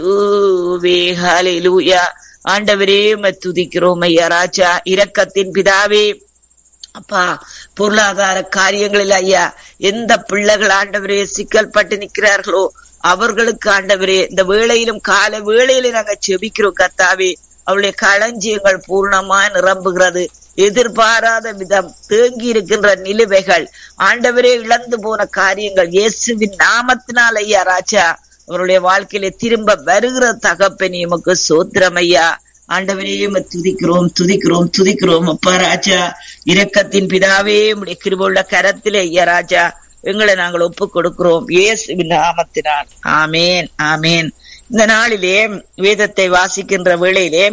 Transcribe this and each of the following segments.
ஊவே, ஹalleluya. ஆண்டவரே உம்மை துதிக்கிறோம் ஐயா ராஜா இரக்கத்தின் பிதாவே அப்பா பொருளாதார காரியங்களில் ஐயா எந்த பிள்ளைகள் ஆண்டவரே சிக்கல் பட்டு நிற்கிறார்களோ அவர்களுக்கு ஆண்டவரே இந்த வேளையிலும் கால வேளையில நாங்க செபிக்கிறோம் கத்தாவே அவளுடைய களஞ்சியங்கள் பூர்ணமா நிரம்புகிறது எதிர்பாராத விதம் தேங்கி இருக்கின்ற நிலுவைகள் ஆண்டவரே இழந்து போன காரியங்கள் இயேசுவின் நாமத்தினால் ஐயா ராஜா அவருடைய வாழ்க்கையில திரும்ப வருகிற தகப்பனே உமக்கு சோத்திரம் ஐயா ஆண்டவரே உம்மை துதிக்கிறோம் துதிக்கிறோம் துதிக்கிறோம் அப்பா ராஜா இரக்கத்தின் பிதாவே உடைய கிருபுள்ள கரத்திலே ஐயா ராஜா எங்களை நாங்கள் ஒப்பு கொடுக்கிறோம் இயேசுவின் நாமத்தினால் ஆமேன் ஆமேன் இந்த நாளிலே வேதத்தை வாசிக்கின்ற வேளையிலே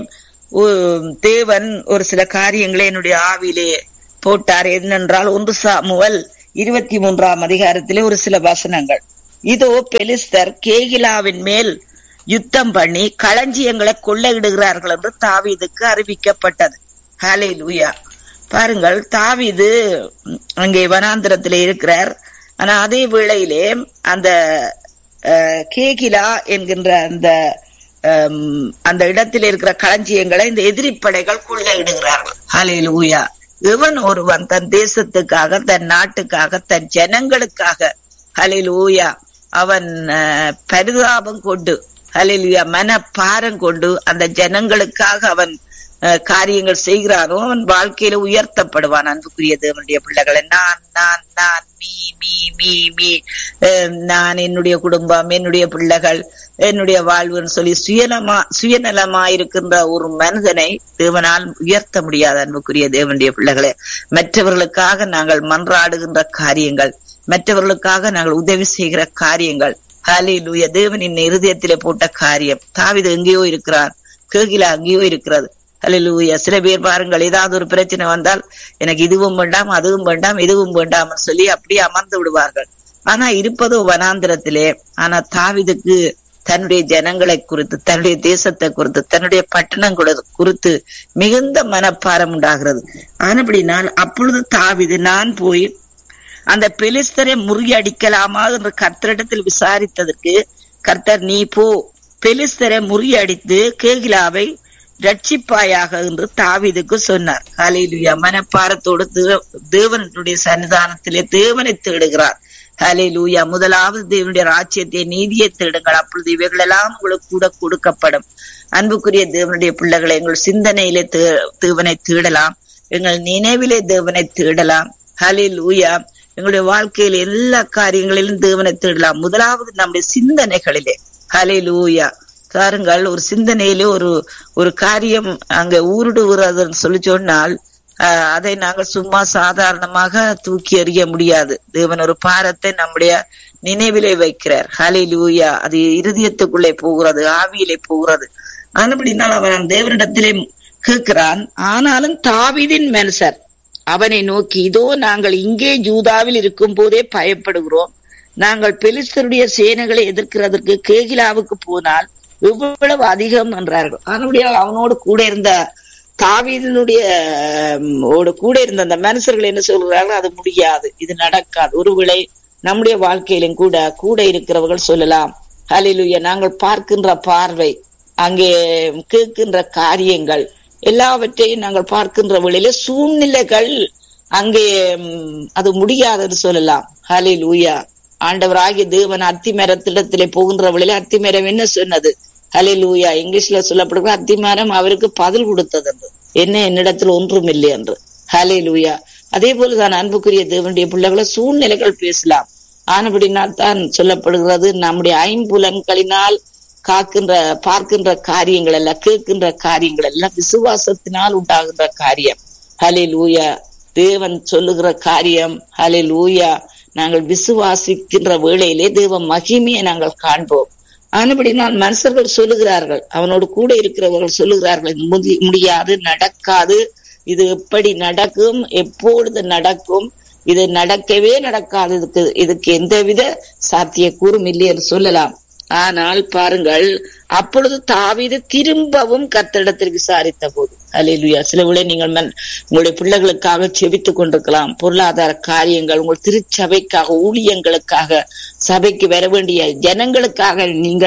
உ- தேவன் ஒரு சில காரியங்களை என்னுடைய ஆவிலே போட்டார் என்னென்றால் ஒன்று சாமுவல் இருபத்தி மூன்றாம் அதிகாரத்திலே ஒரு சில வசனங்கள் இதோ பெலிஸ்தர் கேகிலாவின் மேல் யுத்தம் பண்ணி களஞ்சியங்களை கொள்ளையிடுகிறார்கள் என்று தாவீதுக்கு அறிவிக்கப்பட்டது ஹலே லூயா பாருங்கள் தாவீது ம், அங்கே வனாந்திரத்திலே இருக்கிறார் ஆனா அதே வேளையிலே அந்த அஹ், கேகிலா என்கின்ற அந்த ஹம், அந்த இடத்தில் இருக்கிற களஞ்சியங்களை இந்த எதிரிப்படைகள் கொள்ளையிடுகிறார்கள் ஹலே லூயா இவன் ஒருவன் தன் தேசத்துக்காக தன் நாட்டுக்காக தன் ஜனங்களுக்காக ஹலிலூயா அவன் அஹ், பரிதாபம் கொண்டு ஹலிலுயா மனப்பாரம் கொண்டு அந்த ஜனங்களுக்காக அவன் அஹ், காரியங்கள் செய்கிறானோ அவன் வாழ்க்கையில உயர்த்தப்படுவான் அன்புக்குரிய தேவனுடைய பிள்ளைகளை நான் நான் நான் மீ மீ மீ மீ அஹ், நான் என்னுடைய குடும்பம் என்னுடைய பிள்ளைகள் என்னுடைய வாழ்வுன்னு சொல்லி சுயநலமா சுயநலமா இருக்கின்ற ஒரு மனிதனை தேவனால் உயர்த்த முடியாது அன்புக்குரிய தேவனுடைய பிள்ளைகளே மற்றவர்களுக்காக நாங்கள் மன்றாடுகின்ற காரியங்கள் மற்றவர்களுக்காக நாங்கள் உதவி செய்கிற காரியங்கள் ஹalleluya தேவனின் இருதயத்திலே போட்ட காரியம் தாவிது எங்கேயோ இருக்கிறார் கேகிலா அங்கேயோ இருக்கிறது ஹalleluya சில பேர் பாருங்கள் ஏதாவது ஒரு பிரச்சனை வந்தால் எனக்கு இதுவும் வேண்டாம் அதுவும் வேண்டாம் இதுவும் வேண்டாம் சொல்லி அப்படியே அமர்ந்து விடுவார்கள் ஆனா இருப்பதோ வனாந்திரத்திலே ஆனா தாவிதுக்கு தன்னுடைய ஜனங்களை குறித்து தன்னுடைய தேசத்தை குறித்து தன்னுடைய பட்டணம் குறி- குறித்து மிகுந்த மனப்பாரம் உண்டாகிறது ஆனபடினால் அப்பொழுது தாவிது நான் போய் அந்த பெலிஸ்தரை முறியடிக்கலாமா என்று கர்த்தரிடத்தில் விசாரித்ததற்கு கர்த்தர் நீ போ பெலிஸ்தரை முறியடித்து கேகிலாவை ரட்சிப்பாயாக என்று தாவீதுக்கு சொன்னார் ஹalleluya மனப்பாரத்தோடு தே- தேவனுடைய சன்னிதானத்திலே தேவனை தேடுகிறார் ஹalleluya முதலாவது தேவனுடைய ராஜ்யத்தை நீதியை தேடுங்கள் அப்பொழுது இவைகளெல்லாம் உங்களுக்கு கூட கொடுக்கப்படும் அன்புக்குரிய தேவனுடைய பிள்ளைகளை எங்கள் சிந்தனையிலே தே- தேவனை தேடலாம் எங்கள் நினைவிலே தேவனை தேடலாம் ஹalleluya எங்களுடைய வாழ்க்கையில் எல்லா காரியங்களிலும் தேவனை தேடலாம் முதலாவது நம்முடைய சிந்தனைகளிலே ஹalleluya பாருங்கள் ஒரு சிந்தனையிலே ஒரு ஒரு காரியம் அங்க ஊருடுகிறதுன்னு சொல்லி சொன்னால் ஆஹ், அதை நாங்கள் சும்மா சாதாரணமாக தூக்கி எறிய முடியாது தேவன் ஒரு பாரத்தை நம்முடைய நினைவிலே வைக்கிறார் ஹalleluya அது இருதயத்துக்குள்ளே போகிறது ஆவியிலே போகிறது ஆனபடினால் அவன் தேவனிடத்திலே கேட்கிறான் ஆனாலும் தாவீதின் மனுஷர் அவனை நோக்கி இதோ நாங்கள் இங்கே ஜூதாவில் இருக்கும் போதே பயப்படுகிறோம் நாங்கள் பெலிஸ்தருடைய சேனைகளை எதிர்க்கிறதற்கு கேகிலாவுக்கு போனால் இவ்வளவு அதிகம் என்றார்கள் ஆனபடியால் அவனோடு கூட இருந்த தாவீதினுடைய ம், ஓடு கூட இருந்த அந்த மனுஷர்கள் என்ன சொல்கிறார்கள் அது முடியாது இது நடக்காது ஒருவேளை நம்முடைய வாழ்க்கையிலும் கூட கூட இருக்கிறவர்கள் சொல்லலாம் ஹalleluya நாங்கள் பார்க்கின்ற பார்வை அங்கே கேட்கின்ற காரியங்கள் எல்லாவற்றையும் நாங்கள் பார்க்கின்ற வேளையில சூழ்நிலைகள் அங்கே ம், அது முடியாதுன்னு சொல்லலாம் ஹalleluya ஆண்டவராகிய தேவன் அத்திமரத்திடத்திலே போகின்ற வேளையில அத்திமரம் என்ன சொன்னது ஹalleluya இங்கிலீஷ்ல சொல்லப்படுகிற அத்திமரம் அவருக்கு பதில் கொடுத்தது என்று என்ன என்னிடத்தில் ஒன்றும் இல்லை என்று ஹalleluya அதே போலதான் அன்புக்குரிய தேவனுடைய பிள்ளைகளை சூழ்நிலைகள் பேசலாம் ஆனபடினால் தான் சொல்லப்படுகிறது நம்முடைய ஐம்புலன்களினால் காக்கின்ற பார்க்கின்ற காரியங்கள் எல்லாம் கேட்கின்ற காரியங்கள் எல்லாம் விசுவாசத்தினால் உண்டாகின்ற காரியம் ஹலே லூயா தேவன் சொல்லுகிற காரியம் ஹலே லூயா நாங்கள் விசுவாசிக்கின்ற வேளையிலே தேவ மகிமையை நாங்கள் காண்போம் ஆனபடினால் மனுஷர்கள் சொல்லுகிறார்கள் அவனோடு கூட இருக்கிறவர்கள் சொல்லுகிறார்கள் இது முதி- முடியாது நடக்காது இது எப்படி நடக்கும் எப்பொழுது நடக்கும் இது நடக்கவே நடக்காது இதுக்கு இதுக்கு எந்தவித சாத்தியக்கூறும் இல்லை என்று சொல்லலாம் ஆனால் பாருங்கள் அப்பொழுது தாவீது திரும்பவும் கர்த்தரிடத்தில் விசாரித்த போது அல்லேலூயா சில வேளை நீங்கள் மன்- உங்களுடைய பிள்ளைகளுக்காக செபித்துக் கொண்டிருக்கலாம் பொருளாதார காரியங்கள் உங்கள் திருச்சபைக்காக ஊழியங்களுக்காக சபைக்கு வர வேண்டிய ஜனங்களுக்காக நீங்கள்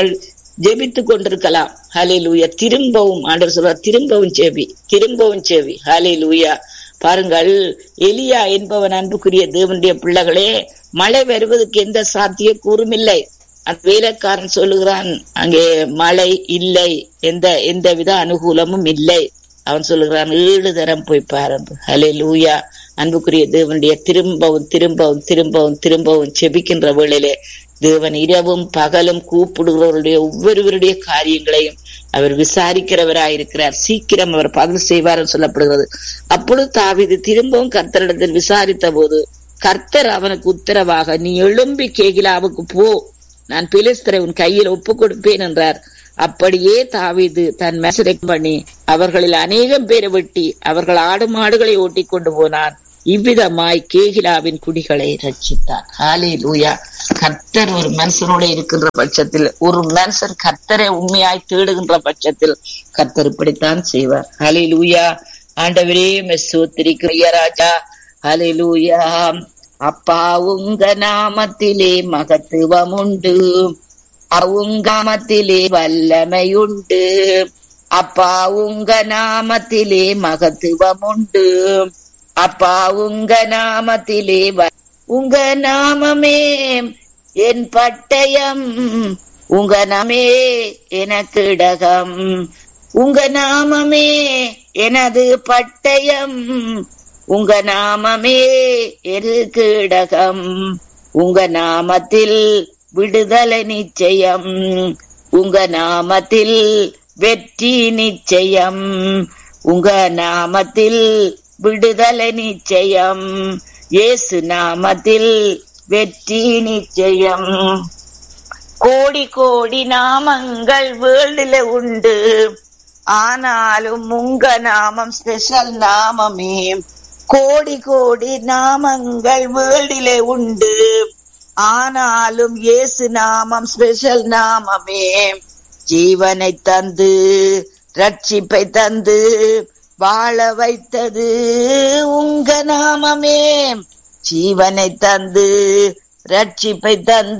ஜெபித்து கொண்டிருக்கலாம் ஹலே லூயா திரும்பவும் ஆண்டவர் சொல்றார் திரும்பவும் செவி திரும்பவும் செவி ஹலே லூயா பாருங்கள் எலியா என்பவன் அன்புக்குரிய தேவனுடைய பிள்ளைகளே மழை வருவதற்கு எந்த சாத்திய கூறுமில்லை அந்த வேலைக்காரன் சொல்லுகிறான் அங்கே மழை இல்லை எந்த எந்த வித அனுகூலமும் இல்லை அவன் சொல்லுகிறான் ஏழு தரம் போய் பாருங்க ஹலே லூயா அன்புக்குரிய தேவனுடைய திரும்பவும் திரும்பவும் திரும்பவும் திரும்பவும் செபிக்கின்ற வேளையிலே தேவன் இரவும் பகலும் கூப்பிடுகிறவருடைய ஒவ்வொருவருடைய காரியங்களையும் அவர் விசாரிக்கிறவராயிருக்கிறார் சீக்கிரம் அவர் பதில் செய்வார் சொல்லப்படுகிறது அப்பொழுது தாவிது திரும்பவும் கர்த்தரிடத்தில் விசாரித்த போது கர்த்தர் அவனுக்கு உத்தரவாக நீ எழும்பி கேகிலாவுக்கு போ நான் பிலிஸ்தரை உன் கையில் ஒப்பு கொடுப்பேன் என்றார் அப்படியே தாவிது தன் மெசரை பண்ணி அவர்களில் அநேகம் பேரை வெட்டி அவர்கள் ஆடு மாடுகளை ஓட்டி கொண்டு போனான் இவ்விதமாய் கேகிலாவின் குடிகளை ரட்சித்தார் ஹாலே லூயா கர்த்தர் ஒரு மனுஷனோட இருக்கின்ற பட்சத்தில் ஒரு மனுஷன் கர்த்தரை உண்மையாய் தேடுகின்ற பட்சத்தில் கர்த்தர் இப்படித்தான் செய்வார் ஹலே லூயா ஆண்டவரே மெஸ்ஸோத்திரிக்கிற ராஜா ஹலே லூயா அப்பா உங்க நாமத்திலே மகத்துவம் உண்டு உங்காமத்திலே வல்லமையுண்டு அப்பா உங்க நாமத்திலே மகத்துவம் உண்டு அப்பா உங்க நாமத்திலே உங்க நாமமே என் பட்டயம் உங்க நாமே எனக்கு இடகம் உங்க நாமமே எனது பட்டயம் உங்க நாமமே எனக்கு இடகம் உங்க நாமத்தில் விடுதலை நிச்சயம் உங்க நாமத்தில் வெற்றி நிச்சயம் உங்க நாமத்தில் விடுதலை நிச்சயம் இயேசு நாமத்தில் வெற்றி நிச்சயம் கோடி கோடி நாமங்கள் வேர்ல்டுல உண்டு ஆனாலும் உங்க நாமம் ஸ்பெஷல் நாமமே கோடி கோடி நாமங்கள் வேர்ல்டிலே உண்டு ஆனாலும் இயேசு நாமம் ஸ்பெஷல் நாமமே ஜீவனை தந்து ரட்சிப்பை தந்து வாழ வைத்தது உங்க நாமமே ஜீவனை தந்து ரட்சிப்பை தந்து